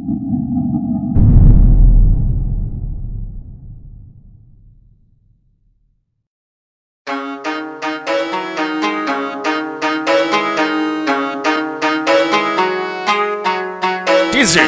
Easy.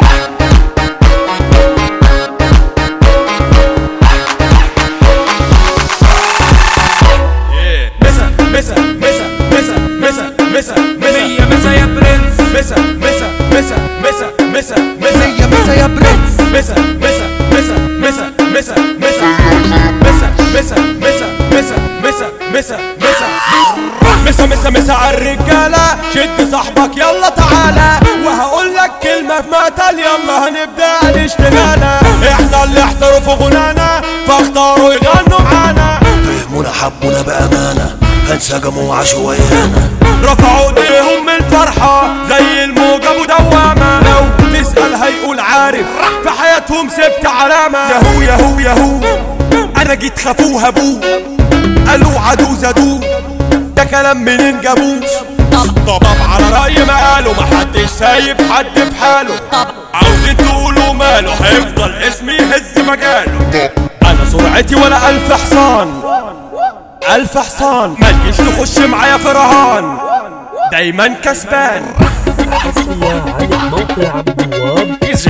مسا مسا مسا مسا مسا مسا مية مسا يا برنس مسا مسا مسا مسا مسا مسا مية مسا يا برنس مسا مسا مسا مسا مسا مسا مسا مسا مسا مسا مسا مسا مسا مسا مسا مسا عالرجالة شد صاحبك يلا تعالى وهقول لك كلمة في مقتل يلا هنبدأ الاشتغالة احنا اللي احترفوا غنانا فاختاروا يغنوا معانا فهمونا حبونا بأمانة هنسجموا وعاشوا ويانا رفعوا ايديهم من الفرحة زي الموجة مدوامة لو تسأل هيقول عارف في حياتهم سبت علامة يهو يهو يهو انا جيت خافوه هبوه قالوا عدو زادوه ده كلام منين جابوه طب على رأي ما قالوا محدش سايب حد في حاله عاوزين تقولوا ماله هيفضل اسمي يهز مجاله انا سرعتي ولا الف حصان ألف حصان ما تجيش تخش معايا في رهان دايما كسبان حصرية على موقع عبد الوهاب Easy.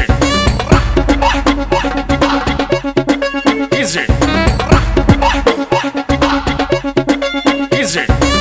Easy. Easy.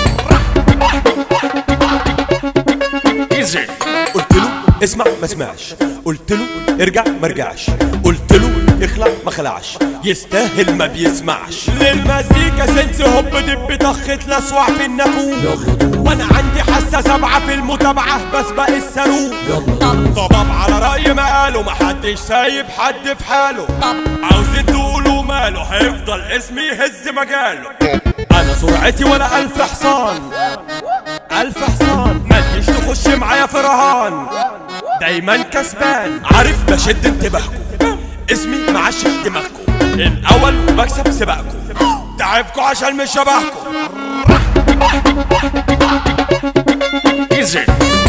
Easy. قلت له اسمع ما سمعش قلت له ارجع ما رجعش قلت له اخلع ما خلعش يستاهل ما بيسمعش للمزيكا سنس هوب دب طخت لسوع في النافوخ وانا عندي حاسه سبعه في المتابعه بسبق الصاروخ طباب على رأي ما قالوا محدش سايب حد في حاله عاوزين تقولوا ماله هيفضل اسمي يهز مجاله انا سرعتي ولا الف حصان ألف حصان ما تجيش تخش معايا في رهان دايما كسبان عارف بشد انتباهكم اسمي معشق دماغكم الأول بكسب سباقكم تعبكوا عشان مش شبهكم Easy.